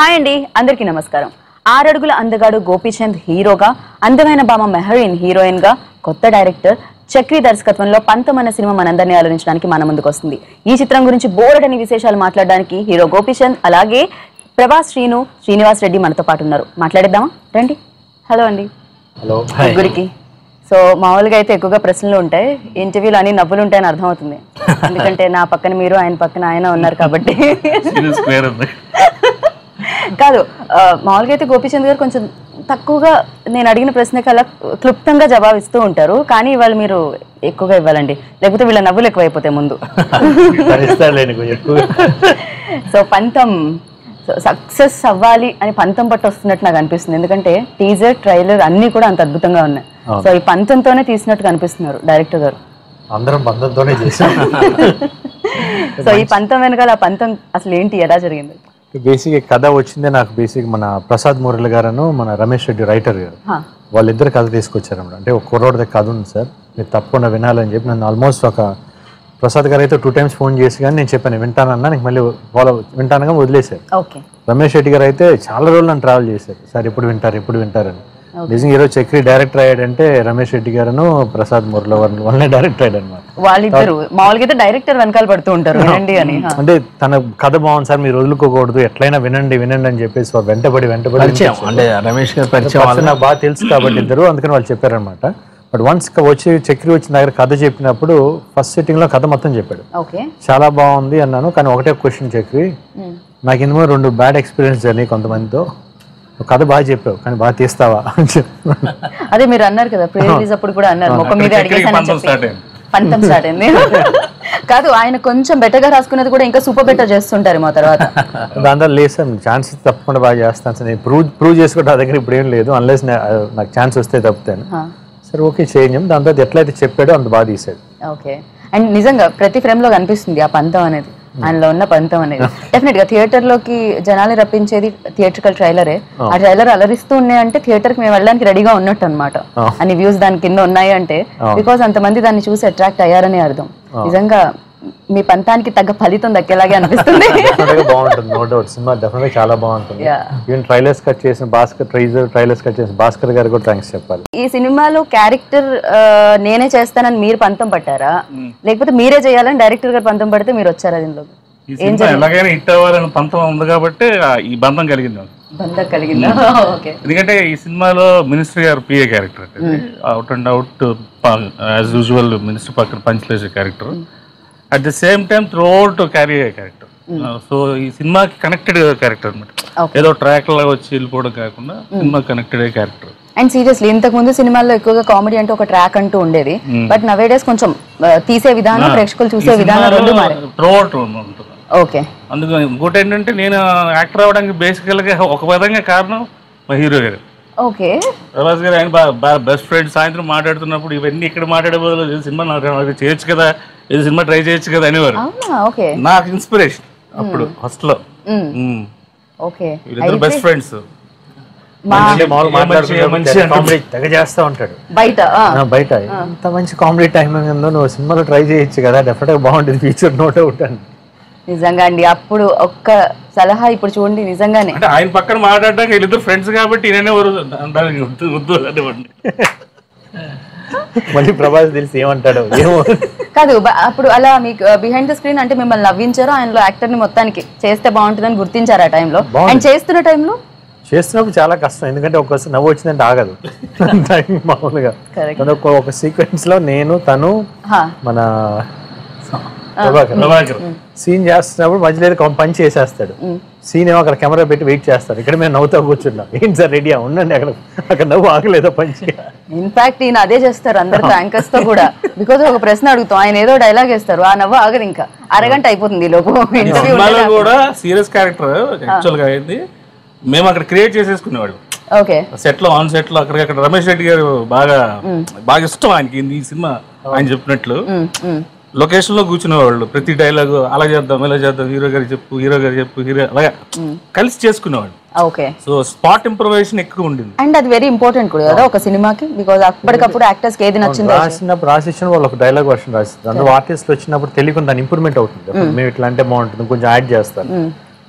Hi అండి అందరికీ నమస్కారం ఆరడుగుల అందగాడు గోపీచంద్ హీరోగా అందమైన బామ మెహరీన్ హీరోయిన్ గా కొత్త డైరెక్టర్ చక్రి దర్శకత్వంలో పంతం అన్న సినిమా మనందరినీ ఆలోచించడానికి మన ముందుకు వస్తుంది ఈ చిత్రం గురించి బోర్డని విశేషాలు మాట్లాడడానికి హీరో గోపీచంద్ అలాగే ప్రభాస్ శ్రీను శ్రీనివాస్ రెడ్డి మనతో పాటు ఉన్నారు మాట్లాడేద్దామా రండి హలో అండి హలో ముగ్గురికి సో మామూలుగా అయితే ఎక్కువగా ప్రశ్నలు ఉంటాయి ఇంటర్వ్యూలు అన్ని నవ్వులు ఉంటాయని అర్థమవుతుంది ఎందుకంటే నా పక్కన మీరు ఆయన పక్కన ఆయన ఉన్నారు కాబట్టి స్క్వేర్ ఉంది కాదు ఆ, మామూలుగా అయితే గోపీచంద్ గారు కొంచెం తక్కువగా నేను అడిగిన ప్రశ్నకి అలా క్లుప్తంగా జవాబిస్తూ ఉంటారు కానీ ఇవాళ మీరు ఎక్కువగా ఇవ్వాలండి లేకపోతే వీళ్ళ నవ్వులు ఎక్కువైపోతాయి ముందు ఇస్తాడులేండి కొంచెం ఎక్కువ సో పంతం సక్సెస్ అవ్వాలి అని పంతం పట్టు వస్తున్నట్టు నాకు అనిపిస్తుంది ఎందుకంటే టీజర్ ట్రైలర్ అన్ని కూడా అంత అద్భుతంగా ఉన్నాయి అవును. సో ఈ పంతంతోనే తీసినట్టు కనిపిస్తున్నారు డైరెక్టర్ గారు అందరం బంధంతోనే చేసాం సో ఈ పంతం వెనకాల ఆ పంతం అసలు ఏంటి ఎలా జరిగింది బేసిక్ కథ వచ్చిందే నాకు బేసిక్ మన ప్రసాద్ మురళి గారను మన రమేష్ రెడ్డి రైటర్ గారు హా. వాళ్ళిద్దరు కథ తీసుకొచ్చారన్నమాట అంటే ఒక కుర్రోడిది కథ ఉంది సార్ మీరు తప్పకుండా వినాలని చెప్పి నన్ను ఆల్మోస్ట్ ఒక ప్రసాద్ గారు అయితే టూ టైమ్స్ ఫోన్ చేసి కానీ నేను చెప్పాను వింటానన్నా నీకు మళ్ళీ ఫాలో వింటానగా వదిలేశారు ఓకే రమేష్ రెడ్డి గారు అయితే చాలా రోజులు నన్ను ట్రావెల్ చేశారు సార్ ఎప్పుడు వింటారు ఎప్పుడు వింటారని నిజంగా ఈరోజు చక్రి డైరెక్టర్ అయ్యాడంటే రమేష్ రెడ్డి గారును ప్రసాద్ మురళి వారిని వాళ్ళనే డైరెక్టర్ అయ్యాడు అనమాట వాళ్ళిద్దరు మామూలుగా అయితే డైరెక్టర్ వెనకాల పడుతూ ఉంటారు వినండి అని హా. అంటే తన కథ బాగుంది సార్ మీరు వదులుకోకూడదు ఎట్లయినా వినండి వినండి అని చెప్పేసి వాళ్ళు వెంటబడి వెంటబడి పరిచయం అంటే రమేష్ గారు పరిచయం Person నాకు బాగా తెలుసు కాబట్టి ఇద్దరు అందుకని వాళ్ళు చెప్పారనమాట బట్ వన్స్ వచ్చి చక్రి వచ్చిన దగ్గర కథ చెప్పినప్పుడు ఫస్ట్ సిట్టింగ్ లో కథ మొత్తం చెప్పాడు ఓకే చాలా బాగుంది అన్నాను కానీ ఒకటే క్వశ్చన్ చక్రి నాకు ఇందులో రెండు బ్యాడ్ ఎక్స్పీరియన్స్ జరిగినాయి కొంతమందితో నువ్వు కథ బాగా చెప్పావు కానీ బాగా తీస్తావా అని చెప్పాను అదే మీరు అన్నారు కదా ప్రీ రిలీజ్ అప్పుడు కూడా అన్నారు మొక్క మీద అడిగేసానని పంతం చెప్పి స్టార్ట్ అయింది పంతం స్టార్ట్ అయింది కాదు ఆయన కొంచెం బెటర్ గా రాసుకున్నది కూడా ఇంకా సూపర్ బెటర్ చేస్తుంటారు మా తర్వాత దాంట్లో లేదు సార్ ఛాన్స్ తప్పకుండా బాగా చేస్తాను సార్ నేను ప్రూవ్ ప్రూవ్ చేసుకుంటే నా దగ్గర ఇప్పుడు ఏం లేదు అన్లెస్ నాకు ఛాన్స్ వస్తే తప్పుతాను హా. సరే ఓకే చేయం దాని తర్వాత ఎట్లయితే చెప్పాడో అంత బాగా తీసాడు ఓకే అండ్ నిజంగా ప్రతి ఫ్రేమ్ లో కనిపిస్తుంది ఆ పంతం అనేది ఆయనలో ఉన్న పంతం అనేది డెఫినెట్ గా థియేటర్ లోకి జనాలు రప్పించేది థియేట్రికల్ ట్రైలరే ఆ ట్రైలర్ అలరిస్తూ ఉన్నాయి అంటే థియేటర్ కి మేము వెళ్ళడానికి రెడీగా ఉన్నట్టు అనమాట అన్ని వ్యూస్ దాని కింద ఉన్నాయి అంటే బికాస్ అంతమంది దాన్ని చూసి అట్రాక్ట్ అయ్యారని అర్థం నిజంగా మీ పంతానికి తగ్గ ఫలితం దక్కేలాగే అనిపిస్తుంది డెఫినెట్గా బాగుంటుంది నో డౌట్ సినిమా డెఫినెట్గా చాలా బాగుంటుంది Yeah. ఈవెన్ ట్రైలర్స్ కట్ చేసిన భాస్కర్ ట్రైజర్ ట్రైలర్స్ కట్ చేసిన భాస్కర్ గారు కూడా థ్యాంక్స్ చెప్పాలి ఈ సినిమాలో క్యారెక్టర్ నేనే చేస్తానని మీరు పంతం పట్టారా లేకపోతే మీరే చేయాలని డైరెక్టర్ గారు పంతం పడితే మీరు వచ్చారా దీనిలో ఈ సినిమా ఎలాగైనా హిట్ అవ్వాలని పంతం ఉంది కాబట్టి ఆ ఈ బంధం కలిగింది నాకు. బంధం కలిగిందా ఓకే ఎందుకంటే ఈ సినిమాలో మినిస్టర్ గారు PA character out and out as usual minister పక్కన పంచలేసే character at the same time throughout carry అయ్యే క్యారెక్టర్ సో ఈ సినిమాకి కనెక్టెడ్ క్యారెక్టర్ అనమాట Okay. ఏదో ట్రాక్ లాగా వచ్చి వెళ్ళిపోవడం కాకుండా సినిమా కనెక్టెడ్ అయ్యే క్యారెక్టర్ అండ్ సీరియస్లీ ఇంతకు ముందు సినిమాల్లో ఎక్కువగా కామెడీ అంటే ఒక ట్రాక్ అంటూ ఉండేది బట్ నవే డేస్ కొంచెం ఆ, తీసే విధానం ప్రేక్షకులు చూసే విధానం రెండు మారే త్రూ అవుట్ ఉంటుంది ఓకే అందుకు ఇంకోటి ఏంటంటే నేను యాక్టర్ అవ్వడానికి బేసికల్గా ఒక విధంగా కారణం మా హీరో గారు ఓకే ప్రభాస్ గారు ఆయన బాగా బెస్ట్ ఫ్రెండ్ సాయంత్రం మాట్లాడుతున్నప్పుడు ఇవన్నీ ఇక్కడ మాట్లాడే బదులు ఇది సినిమా నాకు నాకు చేయొచ్చు కదా ఇది సినిమా ట్రై చేయొచ్చు కదా అనేవారు అవునా ఓకే నాకు ఇన్స్పిరేషన్ అప్పుడు ఫస్ట్ లో మ్మ్. ఓకే వీళ్ళిద్దరు బెస్ట్ ఫ్రెండ్స్ మా అంటే మామూలు ఏ మంచి, ఏ మంచి మాట్లాడుకుంటే అంటే- కామెడీ తెగ చేస్తూ ఉంటాడు బయట ఆ, నా బయట ఇంత మంచి కామెడీ టైమింగ్ ఉందో నువ్వు సినిమాలో ట్రై చేయొచ్చు కదా డెఫినెట్గా బాగుంటుంది ఫ్యూచర్ నో డౌట్ అని నిజంగా అండి అప్పుడు ఒక్క సలహా ఇప్పుడు చూడండి నిజంగానే అంటే ఆయన పక్కన మాట్లాడడానికి వీళ్ళిద్దరు ఫ్రెండ్స్ కాబట్టి ఈయననే ఎవరు దానికి వద్దు వద్దు అనేవాడిని మళ్ళీ ప్రభాస్ తెలిసి ఏమంటాడో ఏమో కాదు బ- అప్పుడు అలా మీకు బిహైండ్ ద స్క్రీన్ అంటే మిమ్మల్ని నవ్వించారు ఆయనలో యాక్టర్ ని మొత్తానికి చేస్తే బాగుంటుందని గుర్తించారు ఆ టైంలో అండ్ చేస్తున్న టైంలో చేస్తున్నప్పుడు చాలా కష్టం ఎందుకంటే ఒక్కసారి నవ్వు వచ్చిందంటే ఆగదు టైం మామూలుగా Correct. కానీ ఒక ఒక సీక్వెన్స్ లో నేను తను హా, మన ప్రభాకర్ ప్రభాకర్ సీన్ చేస్తున్నప్పుడు మధ్యలో ఏదో ఒక పని చేసేస్తాడు సీన్ ఏమో అక్కడ కెమెరా పెట్టి వెయిట్ చేస్తాడు ఇక్కడ మేము నవ్వుతా కూర్చున్నాం ఏంటి సార్ రెడీయా ఉండండి అక్కడ అక్కడ నవ్వు ఆగలేదో పని చేయాలి ఇన్ఫాక్ట్ ఈయన అదే చేస్తారు అందరితో యాంకర్స్ తో కూడా బికాజ్ ఒక ప్రశ్న అడుగుతాం ఆయన ఏదో డైలాగ్ వేస్తారు ఆ నవ్వు ఆగదు ఇంకా అరగంట అయిపోతుంది ఈ లోపు ఇంటర్వ్యూ సినిమాలో కూడా సీరియస్ క్యారెక్టర్ యాక్చువల్ గా అయింది మేము అక్కడ క్రియేట్ చేసేసుకునేవాడు ఓకే సెట్ లో ఆన్ సెట్ లో అక్కడికి అక్కడ రమేష్ రెడ్డి గారు బాగా బాగా ఇష్టం ఆయనకి ఈ సినిమా ఆయన చెప్పినట్లు లొకేషన్ లో కూర్చునేవాళ్ళు ప్రతి డైలాగ్ అలా చేద్దాం ఇలా చేద్దాం హీరో గారు చెప్పు హీరో గారు చెప్పు హీరో అలాగా కలిసి చేసుకునేవాళ్ళు ఓకే సో స్పాట్ ఇంప్రొవైజేషన్ ఎక్కువ ఉండింది అండ్ అది వెరీ ఇంపార్టెంట్ కూడా కదా ఒక సినిమాకి బికాజ్ అప్పటికప్పుడు యాక్టర్స్ కి ఏది నచ్చిందో రాసినప్పుడు రాసిచ్చిన వాళ్ళు ఒక డైలాగ్ వర్షన్ రాస్తారు అందులో ఆర్టిస్ట్లు వచ్చినప్పుడు తెలియకుండా దాని ఇంప్రూవ్మెంట్ అవుతుంది అప్పుడు మేము ఇట్లా అంటే బాగుంటుంది కొంచెం యాడ్ చేస్తారు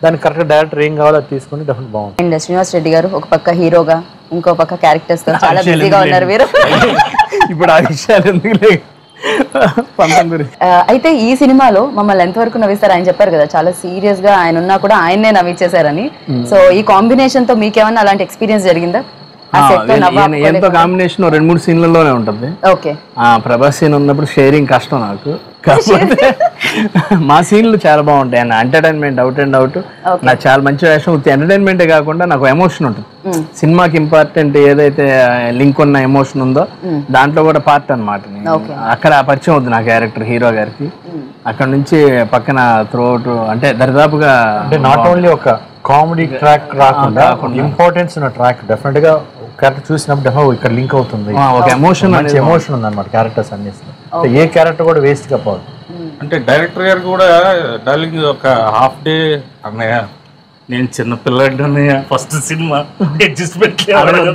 దానికి కరెక్ట్ డైరెక్టర్ ఏం కావాలో అది తీసుకుని డెఫినెట్ బాగుంటుంది అండ్ శ్రీనివాస్ రెడ్డి గారు ఒక పక్క హీరోగా ఇంకో పక్క క్యారెక్టర్స్ తో చాలా బిజీగా ఉన్నారు మీరు ఇప్పుడు ఆ విషయాలు ఎందుకు లేదు పంతం గురించి ఆ, అయితే ఈ సినిమాలో మమ్మల్ని ఎంతవరకు నవ్విస్తారు ఆయన చెప్పారు కదా చాలా సీరియస్ గా ఆయన ఉన్నా కూడా ఆయన్నే నవ్వించేశారని సో ఈ కాంబినేషన్ తో మీకేమన్నా అలాంటి ఎక్స్పీరియన్స్ జరిగిందా ఆ ఆ, set తో ఈయన- నవ్వ ఈయన ఎంతో కాంబినేషన్ రెండు మూడు సీన్లలోనే ఉంటుంది ఓకే ఆ ప్రభాస్ సీన్ ఉన్నప్పుడు షేరింగ్ కష్టం నాకు కాకపోతే మా సీన్లు చాలా బాగుంటాయి అన్న ఎంటర్టైన్మెంట్ అవుట్ అండ్ అవుట్ నాకు చాలా మంచి వేషం ఎంటర్టైన్మెంటే కాకుండా నాకు ఎమోషన్ ఉంటుంది సినిమాకి ఇంపార్టెంట్ ఏదైతే లింక్ ఉన్న ఎమోషన్ ఉందో దాంట్లో కూడా పార్ట్ అనమాట అక్కడ పరిచయం అవుతుంది నా క్యారెక్టర్ హీరో గారికి అక్కడ నుంచి పక్కన త్రోట్ అంటే దరిదాపుగా అంటే నాట్ ఓన్లీ ఒక కామెడీ ట్రాక్ రాకుండా ఇంపార్టెన్స్ ఉన్న ట్రాక్ డెఫినెట్ గా క్యారెక్టర్ చూసినప్పుడు డెఫినెట్ ఇక్కడ లింక్ అవుతుంది ఆ, ఒక ఎమోషన్ మంచి ఎమోషన్ ఉంది అనమాట క్యారెక్టర్స్ అన్ని ఏ క్యారెక్టర్ కూడా వేస్ట్ గా పోదు అంటే డైరెక్టర్ గారు కూడా డార్లింగ్ ఒక హాఫ్ డే అన్నయ్య నేను చిన్న పిల్లాడి అన్నయ్య ఫస్ట్ సినిమా అడ్జస్ట్మెంట్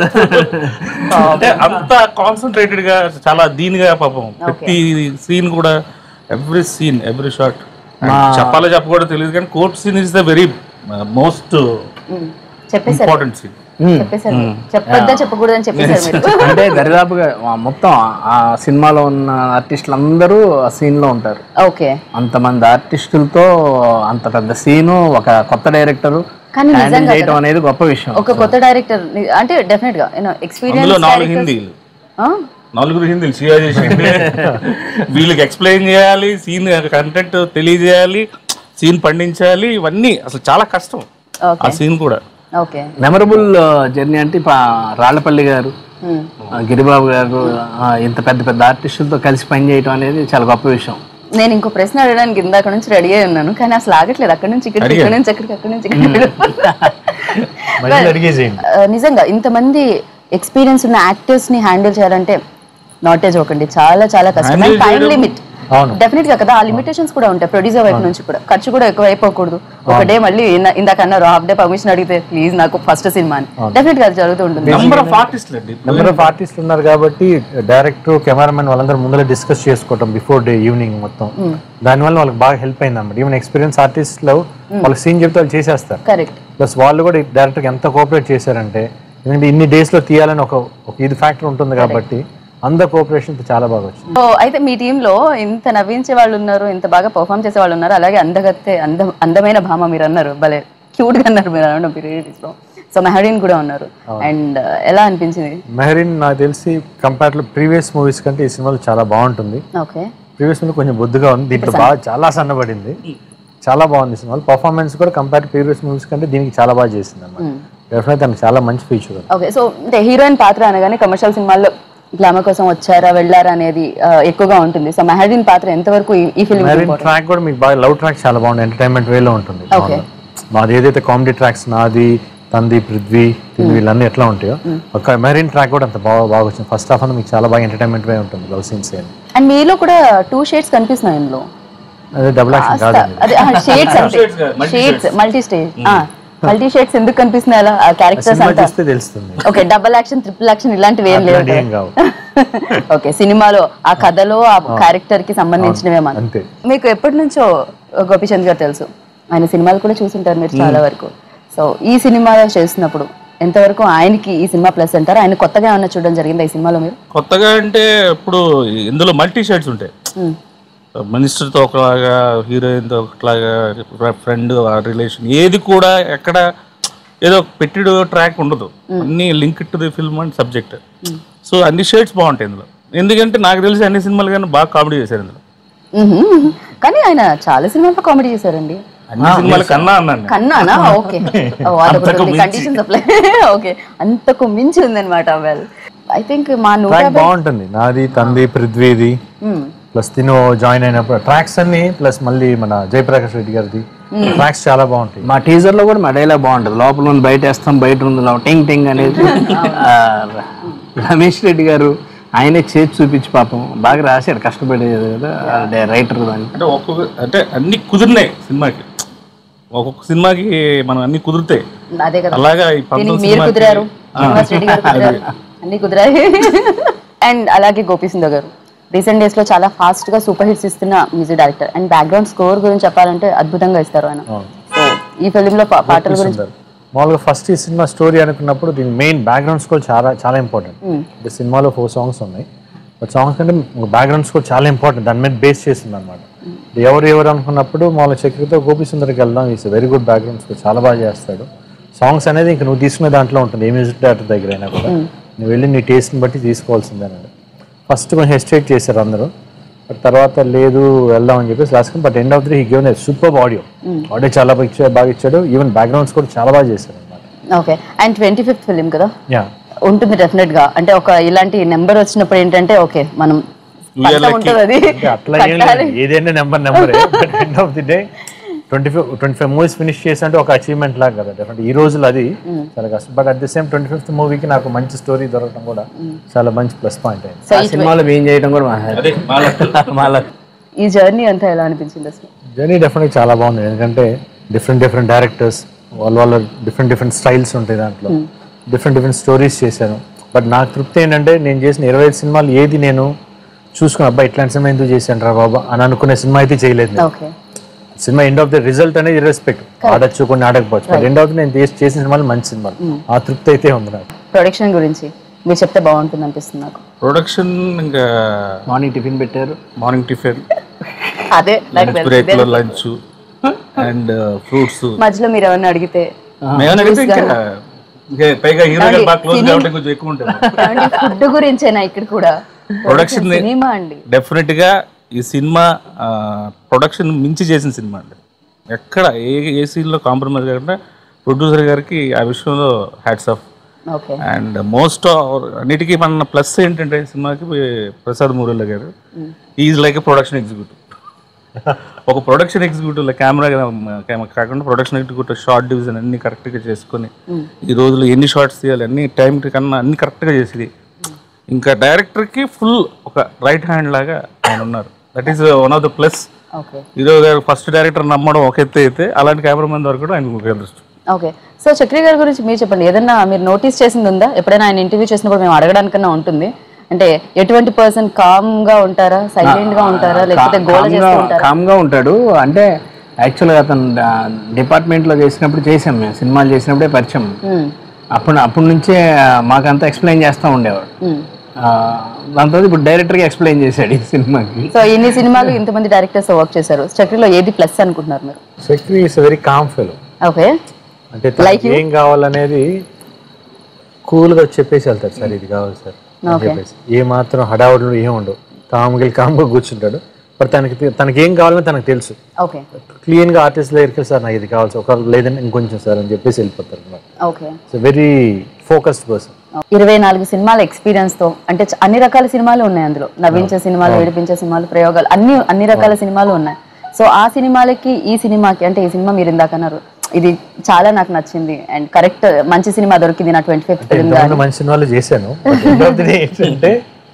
అంటే అంత కాన్సన్ట్రేటెడ్ గా చాలా దీనిగా పాపం ప్రతి సీన్ కూడా ఎవ్రీ సీన్ ఎవ్రీ షాట్ చెప్పాలో చెప్పకూడదు తెలియదు కానీ court scene is the very most చెప్పేశారు ఇంపార్టెంట్ సీన్ చెప్పేశారు చెప్పొద్దా చెప్పకూడదని చెప్పేశారు మీరు అంటే దరిదాపుగా ఆ మొత్తం ఆ సినిమాలో ఉన్న ఆర్టిస్టులు అందరూ ఆ scene లో ఉంటారు ఓకే అంతమంది ఆర్టిస్టులతో అంత పెద్ద సీను ఒక కొత్త డైరెక్టర్ కానీ హ్యాండిల్ చేయడం అనేది గొప్ప విషయం ఒక కొత్త డైరెక్టర్ అంటే డెఫినెట్ గా యూనో అందులో ఎక్స్పీరియన్స్ నాలుగు హిందీలు నలుగురు హిందీలు షియా చేసింది వీళ్ళకి ఎక్స్ప్లెయిన్ చేయాలి సీన్ కంటెంట్ తెలియజేయాలి సీన్ పండించాలి ఇవన్నీ అసలు చాలా కష్టం ఆ సీన్ కూడా ఓకే మెమరబుల్ జర్నీ అంటే ఇప్పుడు ఆ రాళ్లపల్లి గారు ఆ గిరిబాబు గారు ఆ ఇంత పెద్ద పెద్ద ఆర్టిస్టులతో కలిసి పని చేయడం అనేది చాలా గొప్ప విషయం నేను ఇంకో ప్రశ్న అడగడానికి ఇందాక నుంచి రెడీ అయి ఉన్నాను కానీ అసలు ఆగట్లేదు అక్కడ నుంచి ఇక్కడికి ఇక్కడ నుంచి అక్కడికి అక్కడ నుంచి ఇక్కడికి మళ్ళీ అడిగేసేయండి ఆ, నిజంగా ఇంతమంది ఎక్స్పీరియన్స్ ఉన్న యాక్టర్స్ ని హ్యాండిల్ చేయాలంటే నాటే జోకండి చాలా చాలా కష్టం Handle టైం చేయడం- లిమిట్ అవును. డెఫినెట్ గా కదా ఆ లిమిటేషన్స్ కూడా ఉంటాయి ప్రొడ్యూసర్ వైపు నుంచి కూడా ఖర్చు కూడా ఎక్కువ అయిపోకూడదు ఒక డే మళ్ళీ ఇన్న- ఇందాక అన్నారు హాఫ్ డే పర్మిషన్ అడిగితే ప్లీజ్ నాకు ఫస్ట్ సినిమా అని డెఫినెట్ గా అది జరుగుతూ ఉంటుంది నెంబర్ ఆఫ్ ఆర్టిస్టులు అండి నెంబర్ ఆఫ్ ఆర్టిస్టులు ఉన్నారు కాబట్టి డైరెక్టర్ కెమెరామెన్ వాళ్ళందరూ ముందర డిస్కస్ చేసుకోవటం బిఫోర్ డే ఈవినింగ్ మొత్తం దానివల్ల వాళ్ళకి బాగా హెల్ప్ అయింది అన్నమాట ఈవెన్ ఎక్స్పీరియన్స్ ఆర్టిస్ట్లో వాళ్ళకి సీన్ చెప్తే వాళ్ళు చేసేస్తారు కరెక్ట్ ప్లస్ వాళ్ళు కూడా డైరెక్టర్కి ఎంత కోఆపరేట్ చేశారంటే ఎందుకంటే ఇన్ని days లో తీయాలని ఒక ఒక ఇది ఫ్యాక్టర్ ఉంటుంది కాబట్టి అందరు కోఆపరేషన్ చాలా బాగా వచ్చింది సో అయితే మీ టీంలో ఇంత నవ్వించే వాళ్ళు ఉన్నారు ఇంత బాగా పర్ఫామ్ చేసే వాళ్ళు ఉన్నారు అలాగే అందగత్తే అంద అందమైన భామ మీరు అన్నారు భలే క్యూట్ గా అన్నారు మీరు అనడం పీరియడ్స్ లో సో మెహరీన్ కూడా ఉన్నారు అండ్ ఎలా అనిపించింది మెహరీన్ నాకు తెలిసి కంపేర్ ప్రీవియస్ మూవీస్ కంటే ఈ సినిమాలో చాలా బాగుంటుంది ఓకే ప్రీవియస్ మూవీ కొంచెం బొద్దుగా ఉంది దీంట్లో బాగా చాలా సన్నబడింది చాలా బాగుంది సినిమా పర్ఫార్మెన్స్ కూడా కంపేర్ ప్రీవియస్ మూవీస్ కంటే దీనికి చాలా బాగా చేసింది అన్నమాట డెఫినెట్ తనకి చాలా మంచి ఫీచర్ ఓకే సో అంటే హీరోయిన్ పాత్ర అనగానే కమర్షియల్ సినిమాల్లో గ్లామర్ కోసం వచ్చారా వెళ్ళారా అనేది ఆ, ఎక్కువగా ఉంటుంది సో మెహరీన్ పాత్ర ఎంతవరకు ఈ- ఈ ఫిల్మ్ మెహరీన్ ట్రాక్ కూడా మీకు బాగా లవ్ ట్రాక్ చాలా బాగుంది ఎంటర్టైన్మెంట్ వేలో ఉంటుంది Okay. మాది ఏదైతే కామెడీ ట్రాక్స్ నాది తంది పృథ్వీ తిని వీళ్ళన్నీ ఎట్లా ఉంటాయో ఒక మెహరీన్ ట్రాక్ కూడా అంత బాగా బాగా వచ్చింది ఫస్ట్ హాఫ్ అంతా మీకు చాలా బాగా ఎంటర్టైన్మెంట్ వే ఉంటుంది లవ్ సీన్స్ అని అండ్ మీలో కూడా టూ షేడ్స్ కనిపిస్తున్నాయి ఇందులో అదే డబుల్ యాక్షన్ కాదండి అదే షేడ్స్ అంటే shades కాదు, multi shades multi stage multi shades ఎందుకు కనిపిస్తున్నాయి అలా క్యారెక్టర్స్ సినిమా అంతా చూస్తే తెలుస్తుంది okay double action triple action ఇలాంటివి ఏం లేవు అట్లాంటి ఏం కావు ఓకే సినిమాలో ఆ కథలో ఆ క్యారెక్టర్ కి సంబంధించినవే మన అంతే మీకు ఎప్పటి నుంచో గోపిచంద్ గారు తెలుసు ఆయన సినిమాలు కూడా చూసింటారు మీరు చాలా వరకు సో ఈ సినిమా చేస్తున్నప్పుడు ఎంతవరకు ఆయనకి ఈ సినిమా ప్లస్ అంటారు ఆయన కొత్తగా ఏమన్నా చూడడం జరిగింది ఈ సినిమాలో మీరు కొత్తగా అంటే ఇప్పుడు ఇందులో మల్టీ షేడ్స్ ఉంటాయి మినిస్టర్తో ఒకలాగా హీరోయిన్తో ఒకలాగా ఫ్రెండ్ రిలేషన్ ఏది కూడా ఎక్కడ ఏదో పెట్టిడు ట్రాక్ ఉండదు అన్ని link to the film and subject so అన్ని షేడ్స్ బాగుంటాయి ఇందులో ఎందుకంటే నాకు తెలిసి అన్ని సినిమాలు కానీ బాగా కామెడీ చేశారు ఇందులో మ్మ్. కానీ ఆయన చాలా సినిమాల్లో కామెడీ చేశారండి అన్ని సినిమాల కన్నా అన్నాను నేను. కన్నానా ఓకే కండిషన్స్ అప్లై ఓకే అంతకు మించి ఉందన్నమాట వెల్ ఐ థింక్ మా నూట ట్రాక్ బాగుంటుంది నాది తంది పృథ్వీది మ్మ్. ప్లస్ తిను జాయిన్ అయినప్పుడు ట్రాక్స్ అన్ని ప్లస్ మళ్ళీ మన జయప్రకాష్ రెడ్డి గారిది ట్రాక్స్ చాలా బాగుంటాయి మా టీజర్ లో కూడా మా డైలాగ్ బాగుంటుంది లోపల ఉంది బయట వేస్తాం బయట ఉంది లో- టింగ్ టింగ్ అనేది ఆ, రమేష్ రెడ్డి గారు ఆయనే చేతి చూపించి పాపం బాగా రాశాడు కష్టపడేది కదా రైటర్ దాన్ని అంటే ఒక్కొక్క అంటే అన్ని కుదిరినాయి సినిమాకి ఒక్కొక్క సినిమాకి మనం అన్ని కుదురుతాయి అదే కదా అలాగా ఈ దీనికి పంతొమ్మిది మీరు సినిమాకి- కుదిరారు శ్రీనివాస్ రెడ్డి గారు కుదిరారు అన్ని కుదిరాయి అండ్ అలాగే గోపీసుంద గారు రీసెంట్ డేస్ లో చాలా ఫాస్ట్ గా సూపర్ హిట్స్ ఇస్తున్న music director and background score గురించి చెప్పాలంటే అద్భుతంగా ఇస్తారు ఆయన సో ఈ ఫిలిం లో పా- పాటల గురించి సుందర్ మామూలుగా ఫస్ట్ ఈ సినిమా స్టోరీ అనుకున్నప్పుడు దీని మెయిన్ బ్యాక్గ్రౌండ్ స్కోర్ చాలా చాలా ఇంపార్టెంట్ అంటే సినిమాలో ఫోర్ సాంగ్స్ ఉన్నాయి బట్ సాంగ్స్ కంటే బ్యాక్గ్రౌండ్ స్కోర్ చాలా ఇంపార్టెంట్ దాని మీద బేస్ చేసింది అనమాట ఎవరు ఎవరు అనుకున్నప్పుడు మామూలు చక్రితో గోపి సుందర్కి వెళ్దాం is very good background score చాలా బాగా చేస్తాడు సాంగ్స్ అనేది ఇంక నువ్వు తీసుకునే దాంట్లో ఉంటుంది ఏ మ్యూజిక్ డైరెక్టర్ దగ్గర అయినా కూడా నువ్వు వెళ్ళి నీ టేస్ట్ని బట్టి తీసుకోవాల్సిందే అన్నాడు ఫస్ట్ కొంచెం హెస్టేట్ చేశారు అందరూ బట్ తర్వాత లేదు వెళ్దాం అని చెప్పేసి last but end of the he given super audio audio చాలా బాగా ఇచ్చాడు బాగా ఇచ్చాడు ఈవెన్ బ్యాక్గ్రౌండ్స్ కూడా చాలా బాగా చేశారు అనమాట okay and twenty fifth film కదా యా ఉంటుంది డెఫినెట్ గా అంటే ఒక ఇలాంటి నెంబర్ వచ్చినప్పుడు ఏంటంటే ఓకే మనం పంతం ఉంటుంది అది అంటే అట్లా ఏం లేదు ఏదైనా number number but end of the day twenty five twenty five movies finish చేసి అంటే ఒక అచీవ్మెంట్ లాగా కదా డెఫినెట్ ఈ రోజులు అది చాలా కష్టం but at the same twenty fifth మూవీకి నాకు మంచి స్టోరీ దొరకడం కూడా చాలా మంచి ప్లస్ పాయింట్ అయింది సో ఆ సినిమాలో ఏం చేయడం కూడా మా అదే మా లెక్క. మా లక్. ఈ జర్నీ అంతా ఎలా అనిపించింది అసలు జర్నీ డెఫినెట్గా చాలా బాగుంది ఎందుకంటే డిఫరెంట్ డిఫరెంట్ డైరెక్టర్స్ వాళ్ళ వాళ్ళ డిఫరెంట్ డిఫరెంట్ స్టైల్స్ ఉంటాయి దాంట్లో డిఫరెంట్ డిఫరెంట్ స్టోరీస్ చేశాను బట్ నాకు తృప్తి ఏంటంటే నేను చేసిన ఇరవై ఐదు సినిమాలు ఏది నేను చూసుకుని అబ్బా ఇట్లాంటి సినిమా ఎందుకు చేశాను రా బాబా అని అనుకునే సినిమా అయితే చేయలేదు నేను ఓకే సినిమా ఎండ్ ఆఫ్ ద రిజల్ట్ అనేది ఇర్రెస్పెక్ట్ ఆడచ్చు కొన్ని ఆడకపోవచ్చు బట్ ఎండ్ ఆఫ్ నేను చేసి చేసిన సినిమాలు మంచి సినిమాలు ఆ తృప్తి అయితే ఉంది నాకు ప్రొడక్షన్ గురించి మీరు చెప్తే బాగుంటుంది అనిపిస్తుంది నాకు ప్రొడక్షన్ ఇంకా మార్నింగ్ టిఫిన్ పెట్టారు మార్నింగ్ టిఫిన్ అదే నాకు లంచ్ బ్రేక్ లో లంచ్ అండ్ ఫ్రూట్స్ మధ్యలో మీరు ఎవరిని అడిగితే మేము అడిగితే ఇంకా ఇంకా పైగా హీరో గారు బాగా క్లోజ్ కాబట్టి కొంచెం ఎక్కువ ఉంటుంది ఫుడ్ గురించేనా ఇక్కడ కూడా Production ని- సినిమా అండి డెఫినెట్ గా ఈ సినిమా ప్రొడక్షన్ మించి చేసిన సినిమా అండి ఎక్కడ ఏ ఏ scene లో కాంప్రమైజ్ కాకుండా ప్రొడ్యూసర్ గారికి ఆ విషయంలో hats off okay and most అన్నిటికీ మన ప్లస్ ఏంటంటే సినిమాకి ప్రసాద్ మురళి గారు is like a production executive ఒక ప్రొడక్షన్ ఎగ్జిక్యూటివ్ కెమెరా కాకుండా ప్రొడక్షన్ ఎగ్జిక్యూటివ్ షార్ట్ డివిజన్ అన్ని కరెక్ట్గా చేసుకొని ఈ రోజులో ఎన్ని షార్ట్స్ తీయాలి అన్ని టైం కన్నా అన్ని కరెక్ట్గా చేసేది ఇంకా డైరెక్టర్కి ఫుల్ ఒక రైట్ హ్యాండ్ లాగా ఆయన ఉన్నారు that is one of the plus okay hero గారు ఫస్ట్ డైరెక్టర్ నమ్మడం ఒక ఎత్తు అయితే అలాంటి కెమెరామెన్ దొరకడం ఆయనకు ఒక అదృష్టం ఓకే సో చక్రి గారి గురించి మీరు చెప్పండి ఏదన్నా మీరు నోటీస్ చేసింది ఉందా ఎప్పుడైనా ఆయన ఇంటర్వ్యూ చేసినప్పుడు మేము అడగడానికన్నా ఉంటుంది అంటే ఎటువంటి పర్సన్ కామ్ గా ఉంటారా సైలెంట్ గా ఉంటారా లేకపోతే గోల చేస్తూ ఉంటారా కామ్గా ఉంటాడు అంటే యాక్చువల్గా అతను డిపార్ట్మెంట్లో చేసినప్పుడు చేసాం మేము సినిమాలు చేసినప్పుడే పరిచయం మ్మ్. అప్పుడు అప్పటి నుంచే మాకంతా ఎక్స్ప్లెయిన్ చేస్తూ ఉండేవాడు మ్మ్. ఆ, దాని తర్వాత ఇప్పుడు డైరెక్టర్గా ఎక్స్ప్లెయిన్ చేశాడు ఈ సినిమాకి సో ఇన్ని సినిమాలు ఇంతమంది డైరెక్టర్స్ వర్క్ చేశారు చక్రిలో ఏది ప్లస్ అనుకుంటున్నారు మీరు సెక్రీ is very calm fellow okay అంటే తనకి ఏం కావాలనేది కూల్గా చెప్పేసి వెళ్తాడు సార్ ఇది కావాలి సార్ అని చెప్పేసి ఏ మాత్రం హడావుడులు ఏం ఉండవు కామ్గా కామ్గా కూర్చుంటాడు బట్ తనకి తె- తనకి ఏం కావాలని తనకు తెలుసు ఓకే క్లీన్గా ఆర్టిస్ట్ దగ్గరికి సార్ నాకు ఇది కావాలి సార్ ఒక లేదని ఇంకొంచెం సార్ అని చెప్పేసి వెళ్ళిపోతారు అనమాట okay so very focused person ఇరవై నాలుగు సినిమాల ఎక్స్పీరియన్స్ తో అంటే చ- అన్ని రకాల సినిమాలు ఉన్నాయి అందులో నవ్వించే సినిమాలు ఏడిపించే సినిమాలు ప్రయోగాలు అన్ని అన్ని రకాల సినిమాలు ఉన్నాయి సో ఆ సినిమాలకి ఈ సినిమాకి అంటే ఈ సినిమా మీరు ఇందాక అన్నారు ఇది చాలా నాకు నచ్చింది అండ్ కరెక్ట్ మంచి సినిమా దొరికింది నా ట్వంటీ ఫిఫ్త్ ఫిల్మ్ ఎంతమంది మంచి సినిమాలు చేశాను But end of the day ఏంటంటే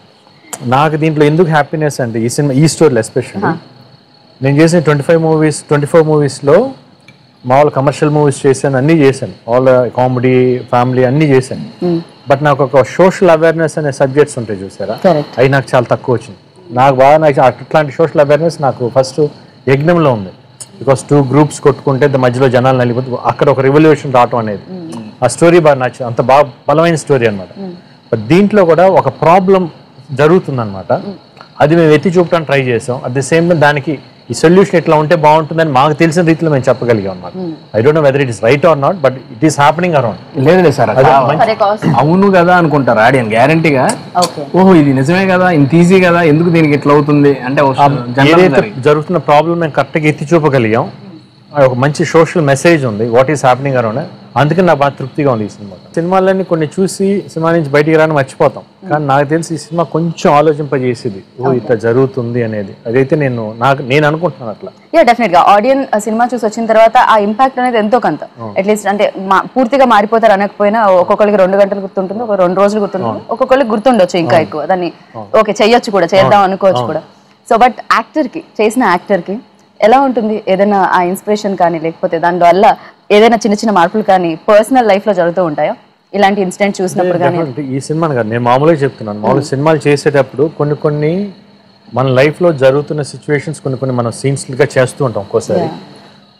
నాకు దీంట్లో ఎందుకు హ్యాపీనెస్ అంటే ఈ సినిమా ఈ స్టోరీలో ఎస్పెషల్లీ నేను చేసిన twenty five movies twenty four మూవీస్లో మామూలు కమర్షియల్ మూవీస్ చేశాను అన్నీ చేశాను ఆల్ కామెడీ ఫ్యామిలీ అన్నీ చేశాను బట్ నాకు ఒక సోషల్ అవేర్నెస్ అనే సబ్జెక్ట్స్ ఉంటాయి చూసారా కరెక్ట్ అవి నాకు చాలా తక్కువ వచ్చింది నాకు బాగా నాకు అట్లాంటి సోషల్ అవేర్నెస్ నాకు ఫస్ట్ యజ్ఞంలో ఉంది బికాస్ టూ గ్రూప్స్ కొట్టుకుంటే ద మధ్యలో జనాలు నలిపోతే అక్కడ ఒక రివల్యూషన్ రావటం అనేది ఆ స్టోరీ బాగా నచ్చింది అంత బాగా బలమైన స్టోరీ అనమాట బట్ దీంట్లో కూడా ఒక ప్రాబ్లం జరుగుతుందన్నమాట అది మేము ఎత్తి చూపడానికి ట్రై చేసాం అట్ ది సేమ్ టైం దానికి ఈ సొల్యూషన్ ఇట్లా ఉంటే బాగుంటుందని మాకు తెలిసిన రీతిలో మేము చెప్పగలిగాం అనమాట I don't know whether it is right or not but it is happening around లేదు లేదు సార్ అది సరే కాస్ట్ అవును కదా అనుకుంటారు ఆడియన్ గ్యారంటీగా ఓకే ఓహో ఇది నిజమే కదా ఇంత ఈజీ కదా ఎందుకు దీనికి ఇట్లా అవుతుంది అంటే ఒక జనరల్ ఏదైతే జరుగుతున్న ప్రాబ్లం మేము కరెక్ట్గా ఎత్తి చూపగలిగాం అది ఒక మంచి సోషల్ మెసేజ్ ఉంది వాట్ ఈస్ హ్యాపెనింగ్ అరౌండ్ అందుకని నాకు బాగా తృప్తిగా ఉంది ఈ సినిమా సినిమాలన్నీ కొన్ని చూసి సినిమా నుంచి బయటికి రాని మర్చిపోతాం కానీ నాకు తెలిసి ఈ సినిమా కొంచెం ఆలోచింపజేసేది ఓ ఇట్లా జరుగుతుంది అనేది అదైతే నేను నాకు నేను అనుకుంటున్నాను అట్లా యా డెఫినెట్ గా ఆడియన్ సినిమా చూసి వచ్చిన తర్వాత ఆ ఇంపాక్ట్ అనేది ఎంతో కొంత అట్లీస్ట్ అంటే మా- పూర్తిగా మారిపోతారు అనకపోయినా ఒక్కొక్కరికి రెండు గంటలు గుర్తుంటుంది ఒక రెండు రోజులు గుర్తుంటుంది ఒక్కొక్కరికి గుర్తుండొచ్చు ఇంకా ఎక్కువ దాన్ని ఓకే చెయ్యొచ్చు కూడా చేద్దాం అనుకోవచ్చు కూడా సో బట్ యాక్టర్ కి చేసిన యాక్టర్ కి ఎలా ఉంటుంది ఏదైనా ఆ ఇన్స్పిరేషన్ కానీ లేకపోతే దాని వల్ల ఏదైనా చిన్న చిన్న మార్పులు కానీ పర్సనల్ లైఫ్ లో జరుగుతూ ఉంటాయా ఇలాంటి ఇన్సిడెంట్ చూసినప్పుడు కానీ Definitely. ఈ సినిమాని కాదు నేను మామూలుగా చెప్తున్నాను మామూలుగా సినిమాలు చేసేటప్పుడు కొన్ని కొన్ని మన లైఫ్లో జరుగుతున్న సిచ్యువేషన్స్ కొన్ని కొన్ని మనం సీన్స్గా చేస్తూ ఉంటాం ఒక్కోసారి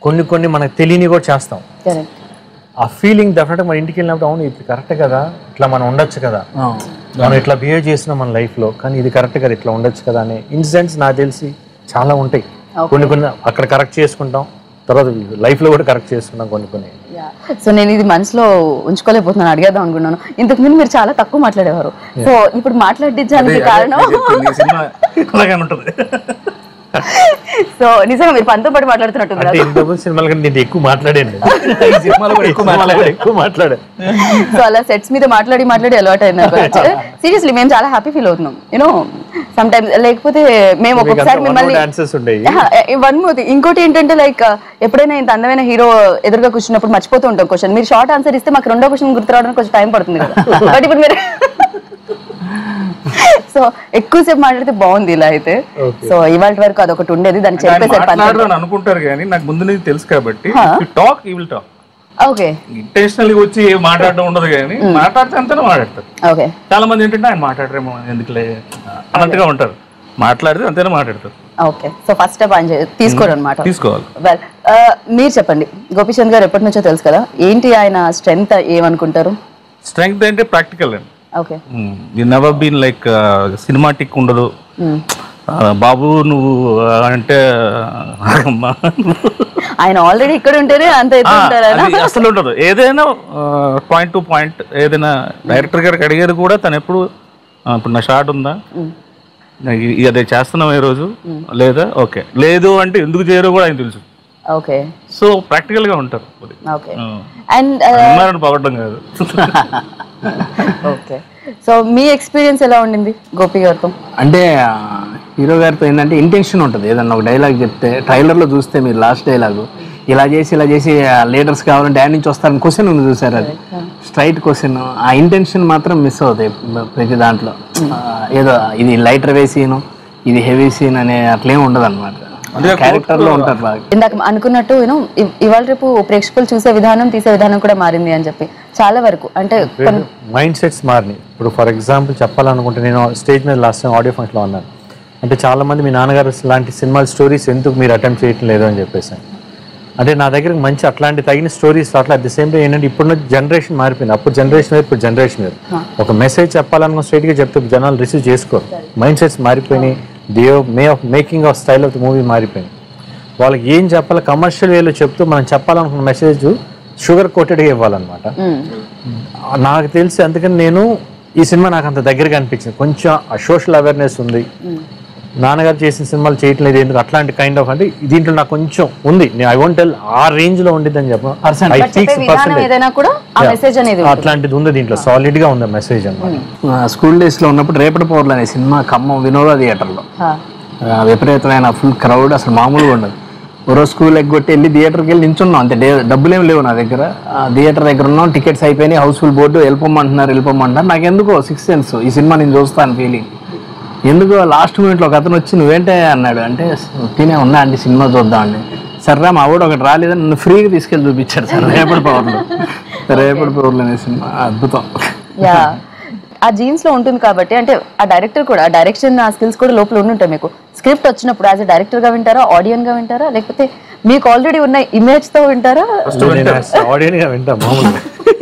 కొన్ని కొన్ని మనకు తెలియని కూడా చేస్తాం కరెక్ట్ ఆ ఫీలింగ్ డెఫినెట్గా మన ఇంటికి వెళ్ళినప్పుడు అవును ఇది కరెక్ట్ కదా ఇట్లా మనం ఉండొచ్చు కదా మనం ఇట్లా బిహేవ్ చేస్తున్నాం మన లైఫ్లో కానీ ఇది కరెక్ట్ కదా ఇట్లా ఉండొచ్చు కదా అనే ఇన్సిడెంట్స్ నాకు తెలిసి చాలా ఉంటాయి కొన్ని కొన్ని అక్కడ కరెక్ట్ చేసుకుంటాం తర్వాత లైఫ్లో కూడా కరెక్ట్ చేసుకుంటాం కొన్ని కొన్ని సో నేను ఇది మనసులో ఉంచుకోలేకపోతున్నాను అడిగేద్దాం అనుకున్నాను ఇంతకు ముందు మీరు చాలా తక్కువ మాట్లాడేవారు సో ఇప్పుడు మాట్లాడించడానికి కారణం ఈ సినిమా అలాగే ఉంటుంది సో నిజంగా మీరు పనితో పాటు మాట్లాడుతున్నట్టుంది అంటే ఇంతకుముందు సినిమాల కంటే నేను ఎక్కువ మాట్లాడాను ఈ సినిమాలో కూడా ఎక్కువ మాట్లాడారు ఎక్కువ మాట్లాడా సో అలా సెట్స్ మీద మాట్లాడి మాట్లాడి అలవాటు అయింది సీరియస్లీ మేము చాలా హ్యాపీ ఫీల్ అవుతున్నాం యూనో సమ్ టైమ్స్ లేకపోతే మేము ఒక్కొక్కసారి మిమ్మల్ని డాన్సెస్ ఉండేవి వన్ మోర్ ఇంకోటి ఏంటంటే లైక్ ఎప్పుడైనా ఇంత అందమైన హీరో ఎదురుగా కూర్చున్నప్పుడు మర్చిపోతూ ఉంటాం క్వశ్చన్ మీరు షార్ట్ ఆన్సర్ ఇస్తే మాకు రెండో క్వశ్చన్ గుర్తు రావడానికి కొంచెం టైం పడుతుంది కదా బట్ ఇప్పుడు మీరు సో ఎక్కువసేపు మాట్లాడితే బాగుంది ఇలా అయితే సో ఇవాళ వరకు అదొకటి ఉండేది దాన్ని చెప్పేసారు మాట్లాడరు అని అనుకుంటారు కానీ నాకు ముందు నుంచి తెలుసు కాబట్టి టాక్ ఈ విల్ టాక్ ఓకే ఇంటెన్షనల్ గా వచ్చి ఏం మాట్లాడడం ఉండదు కానీ మాట్లాడితే అంతనే మాట్లాడతారు ఓకే చాలా మంది ఏంటంటే ఆయన మాట్లాడరేమో ఎందుకులే అన్నట్టుగా ఉంటారు మాట్లాడితే అంతేనే మాట్లాడతారు ఓకే సో ఫస్ట్ స్టెప్ ఆయన చే- తీసుకోరు అనమాట తీసుకోవాలి వెల్ మీరు చెప్పండి గోపిచంద్ గారు ఎప్పటి నుంచో తెలుసు కదా ఏంటి ఆయన స్ట్రెంగ్త్ ఏమనుకుంటారు స్ట్రెంగ్త్ అంటే ప్రాక్టికల్ అండి okay you never been like cinematic ఉండదు ఆ, బాబు నువ్వు ఆ, అంటే ఆగమ్మా. ఆయన ఆల్రెడీ ఇక్కడ ఉంటేనే అంత ఎత్తు ఉంటారా అది అసలు ఉండదు ఏదైనా పాయింట్ టు పాయింట్ ఏదైనా డైరెక్టర్ గారికి అడిగేది కూడా తను ఎప్పుడు ఆ, ఇప్పుడు నా షార్ట్ ఉందా నాకు ఇది అదే చేస్తున్నాం ఈ రోజు లేదా ఓకే లేదు అంటే ఎందుకు చేయరో కూడా ఆయన తెలుసు ఓకే సో ప్రాక్టికల్ గా ఉంటారు కొద్దిగా. ఓకే ఆ. అండ్ ఉన్నారని పొగడ్డం కాదు ఓకే సో మీ ఎక్స్పీరియన్స్ ఎలా ఉండింది గోపి గారితో అంటే ఆ, హీరో గారితో ఏంటంటే ఇంటెన్షన్ ఉంటుంది ఏదన్నా ఒక డైలాగ్ చెప్తే ట్రైలర్లో చూస్తే మీరు లాస్ట్ డైలాగు ఇలా చేసి ఇలా చేసి లీడర్స్ కావాలంటే డాడ్ నుంచి వస్తారని క్వశ్చన్ ఉంది చూసారు అది స్ట్రైట్ క్వశ్చన్ ఆ ఇంటెన్షన్ మాత్రం మిస్ అవుతాయి ప్రతి దాంట్లో ఆ, ఏదో ఇది లైటర్ వే సీను ఇది హెవీ సీన్ అనే అట్లేం ఉండదు అనమాట క్యారెక్టర్లో ఉంటారు బాగా ఇందాక అనుకున్నట్టు యూనో ఇవాళ రేపు ప్రేక్షకులు చూసే విధానం తీసే విధానం కూడా మారింది అని చెప్పి చాలా వరకు అంటే కొన్ని మైండ్ సెట్స్ మారినాయి ఇప్పుడు ఫర్ ఎగ్జాంపుల్ చెప్పాలనుకుంటే నేను స్టేజ్ మీద లాస్ట్ టైం ఆడియో ఫంక్షన్లో ఉన్నాను అంటే చాలా మంది మీ నాన్నగారు లాంటి సినిమాల స్టోరీస్ ఎందుకు మీరు అటెంప్ట్ చేయటం లేదు అని చెప్పేసి అంటే నా దగ్గర మంచి అట్లాంటి తగిన స్టోరీస్ అట్లా అట్ ది సేమ్ టైం ఏంటంటే ఇప్పుడున్న జనరేషన్ మారిపోయింది అప్పుడు జనరేషన్ వేరు ఇప్పుడు జనరేషన్ వేరు ఒక మెసేజ్ చెప్పాలనుకున్న straight గా చెప్తే జనాలు రిసీవ్ చేసుకోరు మైండ్ సెట్స్ మారిపోయినాయి they may of making of style of the movie మారిపోయింది వాళ్ళకి ఏం చెప్పాలి కమర్షియల్ వేలో చెప్తూ మనం చెప్పాలనుకున్న మెసేజ్ షుగర్ కోటెడ్గా ఇవ్వాలన్నమాట నాకు తెలిసి అందుకని నేను ఈ సినిమా నాకు అంత దగ్గరగా అనిపించింది కొంచెం ఆ సోషల్ అవేర్నెస్ ఉంది నాన్నగారు చేసిన సినిమాలు చేయట్లేదు లేదు ఎందుకు అట్లాంటి కైండ్ ఆఫ్ అంటే దీంట్లో నాకు కొంచెం ఉంది నేను ఐ వోంట్ టెల్ ఆ రేంజ్ లో ఉండిద్దని చెప్పను ఐ చెప్పే ఫిక్స్ విధానం ఏదైనా కూడా ఆ మెసేజ్ అనేది ఉంటుంది. అట్లాంటిది ఉంది దీంట్లో సాలిడ్ గా ఉంది మెసేజ్ అన్నమాట స్కూల్ డేస్లో ఉన్నప్పుడు రేపటి పౌర్లు అనే సినిమా ఖమ్మం వినోద థియేటర్లో హా. ఆ, విపరీతమైన ఫుల్ క్రౌడ్ అసలు మామూలుగా ఉండదు ఓ రోజు స్కూల్ ఎగ్గొట్టి వెళ్ళి థియేటర్కి వెళ్ళి నించున్నాం అంతే డే డబ్బులు ఏం లేవు నా దగ్గర ఆ థియేటర్ దగ్గర ఉన్నాం టికెట్స్ అయిపోయినాయి హౌస్ఫుల్ బోర్డు వెళ్ళిపోమంటున్నారు వెళ్ళిపోమంటున్నారు నాకు ఎందుకో సిక్స్ సెన్స్ ఈ సినిమా నేను చూస్తాను ఫీలింగ్ ఎందుకో లాస్ట్ మూమెంట్లో ఒక అతను వచ్చి నువ్వేంటే అన్నాడు అంటే తినే ఉన్నా అండి సినిమా చూద్దాం అండి సర్రా మా వాడు ఒకటి రాలేదని నన్ను ఫ్రీగా తీసుకెళ్ళి చూపించాడు సార్ రేపటి పవర్లో రేపటి పవర్లో అనే సినిమా అద్భుతం యా ఆ జీన్స్ లో ఉంటుంది కాబట్టి అంటే ఆ డైరెక్టర్ కూడా ఆ డైరెక్షన్ ఆ స్కిల్స్ కూడా లోపల ఉండుంటాయి మీకు స్క్రిప్ట్ వచ్చినప్పుడు యాజ్ అ డైరెక్టర్ గా వింటారా ఆడియన్ గా వింటారా లేకపోతే మీకు ఆల్రెడీ ఉన్న ఇమేజ్ తో వింటారా ఆడియన్ గా వింటా మామూలుగా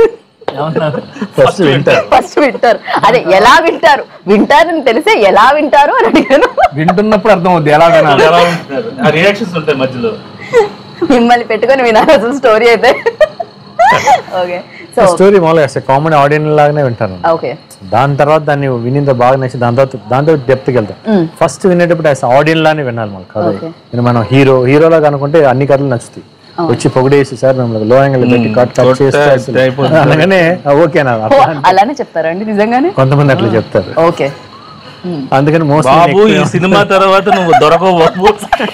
ఫస్ట్ వింటా ఫస్ట్ వింటారు అదే ఎలా వింటారు వింటారని తెలిసే ఎలా వింటారు అని అడిగాను వింటున్నప్పుడు అర్థం అవుద్ది ఎలా వినాలి ఎలా ఉంటారు ఆ రియాక్షన్స్ ఉంటాయి మధ్యలో మిమ్మల్ని పెట్టుకొని వినాలి అసలు స్టోరీ అయితే ఓకే సో స్టోరీ మామూలుగా కామెడీ ఆడియన్ లాగానే వింటాను ఓకే దాని తర్వాత దాన్ని వినిందో బాగా నచ్చి దాని తర్వాత దాంతో డెప్త్కి వెళ్తాం ఫస్ట్ వినేటప్పుడు యాజ్ ఆడియన్ లానే వినాలి మనకు కథ నేను మనం హీరో హీరోలా అనుకుంటే అన్ని కథలు నచ్చుతాయి వచ్చి పొగిడేసి సార్ మిమ్మల్ని లో యాంగిల్ పెట్టి కట్ కట్ చేస్తే అసలు అయిపోతుంది. అనగానే ఓకేనా ఓ, అలానే చెప్తారండి నిజంగానే కొంతమంది అట్లా చెప్తారు ఓకే అందుకని మోస్ట్ బాబు ఈ సినిమా తర్వాత నువ్వు దొరకవు బాబు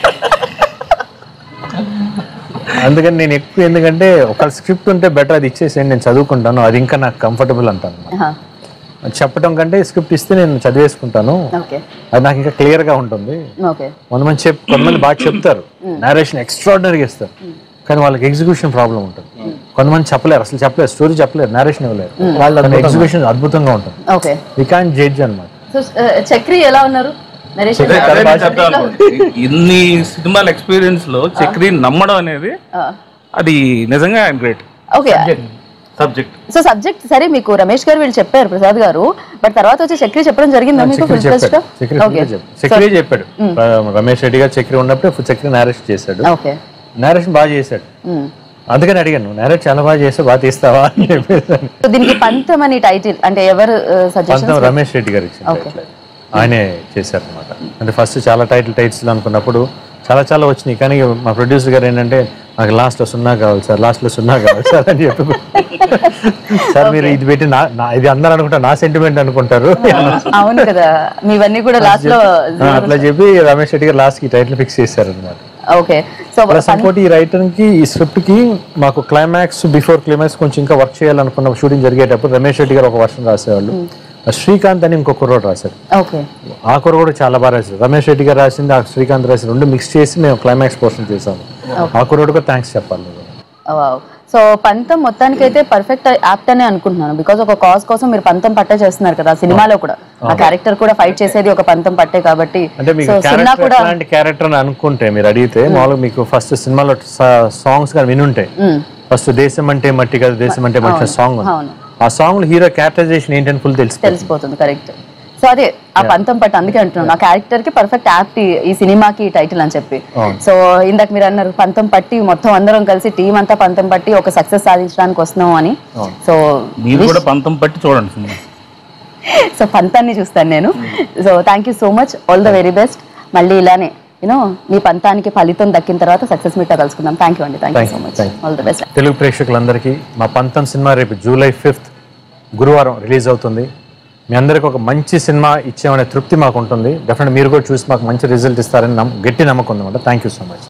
అందుకని నేను ఎక్కువ ఎందుకంటే ఒక స్క్రిప్ట్ ఉంటే బెటర్ అది ఇచ్చేసేయండి నేను చదువుకుంటాను అది ఇంకా నాకు కంఫర్టబుల్ అంటాను అది చెప్పడం కంటే స్క్రిప్ట్ ఇస్తే నేను చదివేసుకుంటాను ఓకే అది నాకు ఇంకా క్లియర్ గా ఉంటుంది ఓకే కొంతమంది చెప్ కొంతమంది బాగా చెప్తారు నేరేషన్ ఎక్స్ట్రాడినరీగా ఇస్తారు కానీ వాళ్ళకి ఎగ్జిక్యూషన్ ప్రాబ్లం ఉంటుంది కొంతమంది చెప్పలేరు అసలు చెప్పలేరు స్టోరీ చెప్పలేరు నేరేషన్ ఇవ్వలేరు వాళ్ళ ఎగ్జిక్యూషన్ అద్భుతంగా ఉంటుంది ఓకే వి కాన్ జడ్జ్ అనమాట సో చక్రి ఎలా ఉన్నారు నరేష్ అదే అదే నేను చెప్తాను అనుకుంటున్నా. ఇన్ని సినిమాల ఎక్స్పీరియన్స్ లో చక్రి నమ్మడం అనేది అది నిజంగా great okay subject so subject సరే మీకు రమేష్ గారు వీళ్ళు చెప్పారు ప్రసాద్ గారు బట్ తర్వాత వచ్చి చక్రి చెప్పడం జరిగిందా మీకు చక్రి ఫుల్ చెప్పాడు చక్రి ఓకే full చెప్పాడు. చక్రి చెప్పాడు ర- రమేష్ రెడ్డి గారు చక్రి ఉన్నప్పుడు చక్రి నేరేషన్ చేశాడు ఓకే నేరేషన్ బాగా చేశాడు అందుకని అడిగాను నువ్వు నేరేట్ చాలా బాగా చేస్తే బాగా తీస్తావా అని చెప్పేసి సో దీనికి పంతం అని టైటిల్ అంటే ఎవరు సజెషన్ పంతం రమేష్ రెడ్డి గారు ఇచ్చిన title అది. ఆయనే చేశారు అనమాట అంటే ఫస్ట్ చాలా టైటిల్ టైట్స్ అనుకున్నప్పుడు చాలా చాలా వచ్చినాయి కానీ మా ప్రొడ్యూసర్ గారు ఏంటంటే నాకు లాస్ట్ లో సున్నా కావాలి సార్ లాస్ట్ లో సున్నా కావాలి సార్ అని చెప్పి సార్ మీరు ఇది పెట్టి నా నా- ఇది అందరూ అనుకుంటారు నా సెంటిమెంట్ అనుకుంటారు అవును కదా మీవన్నీ కూడా లాస్ట్ లో ఆ, అట్లా చెప్పి రమేష్ రెడ్డి గారు లాస్ట్ కి టైటిల్ ఫిక్స్ చేశారు అనమాట ఓకే సో ప్లస్ ఇంకోటి ఈ రైటర్ కి ఈ స్క్రిప్ట్ కి మాకు క్లైమాక్స్ బిఫోర్ క్లైమాక్స్ కొంచెం ఇంకా వర్క్ చేయాలనుకున్న షూటింగ్ జరిగేటప్పుడు రమేష్ రెడ్డి గారు ఒక వర్షన్ రాసేవాళ్ళు శ్రీకాంత్ అని ఇంకో కుర్రోడు రాశాడు ఓకే ఆ కూర కూడా చాలా బాగా రాశారు రమేష్ రెడ్డి గారు రాసింది ఆ శ్రీకాంత్ రాసింది రెండు మిక్స్ చేసి మేము క్లైమాక్స్ పోర్షన్ చేసాము ఆ కుర్రోడు కూడా థ్యాంక్స్ చెప్పాలి సో పంతం మొత్తానికి అయితే పర్ఫెక్ట్ యాప్ట్ అనే అనుకుంటున్నాను బికాజ్ ఒక కాజ్ కోసం మీరు పంతం పట్టే చేస్తున్నారు కదా ఆ సినిమాలో కూడా ఆ క్యారెక్టర్ కూడా ఫైట్ చేసేది ఒక పంతం పట్టే కాబట్టి అంటే మీకు సో సినిమా క్యారెక్టర్ కూడా ఎలాంటి క్యారెక్టర్ అని అనుకుంటే మీరు అడిగితే మామూలుగా మీకు ఫస్ట్ సినిమాలో సాంగ్స్ కానీ వినుంటాయి ఫస్ట్ దేశం అంటే మట్టి కదా దేశం అంటే మట్టి సాంగ్ అవును. ఆ సాంగ్ లో హీరో క్యారెక్టరైజేషన్ ఏంటని ఫుల్ తెలిసి తెలిసిపోతుంది కరెక్ట్ సో అదే ఆ పంతం పట్టు అందుకే అంటున్నాను ఆ క్యారెక్టర్ కి పర్ఫెక్ట్ యాప్ట్ ఈ సినిమాకి టైటిల్ అని చెప్పి సో ఇందాక మీరు అన్నారు పంతం పట్టి మొత్తం అందరం కలిసి టీం అంతా పంతం పట్టి ఒక సక్సెస్ సాధించడానికి వస్తున్నాం అని సో మీరు కూడా పంతం పట్టి చూడండి సినిమా సో పంతాన్ని చూస్తాను నేను so thank you so much all the very best మళ్ళీ ఇలానే యూనో మీ పంతానికి ఫలితం దక్కిన తర్వాత సక్సెస్ మీట్ కలుసుకుందాం థ్యాంక్ యూ అండి thank you so much all the best Telugu ప్రేక్షకులందరికీ మా పంతం సినిమా రేపు జూలై ఫిఫ్త్ గురువారం రిలీజ్ అవుతుంది మీ అందరికి ఒక మంచి సినిమా ఇచ్చామనే తృప్తి మాకు ఉంటుంది డెఫినెట్ మీరు కూడా చూసి మాకు మంచి రిజల్ట్ ఇస్తారని నమ్మ గట్టి నమ్మకం ఉందన్నమాట థ్యాంక్ యూ సో మచ్